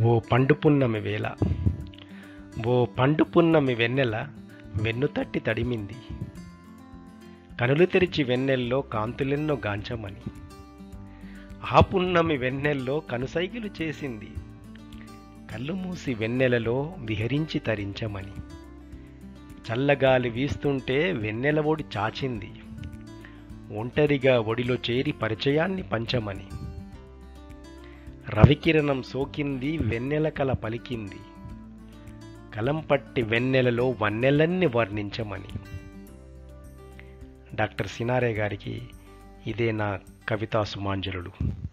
ఓ పండు పున్నమి వేళ ఓ పండు పున్నమి వెన్నెల వెన్ను తట్టి తడిమింది కనులు తెరిచి వెన్నెల్లో కాంతులెన్నో గాంచమని ఆ పున్నమి వెన్నెల్లో కనుసైగులు చేసింది కళ్ళు మూసి వెన్నెలలో విహరించి తరించమని చల్లగాలి వీస్తుంటే వెన్నెల ఒడి చాచింది ఒంటరిగా ఒడిలో చేరి పరిచయాన్ని పంచమని రవికిరణం సోకింది వెన్నెల కల పలికింది కలం పట్టి వెన్నెలలో వన్నెలన్నీ వర్ణించమని డాక్టర్ సినారే గారికి ఇదే నా కవితా సుమాంజలుడు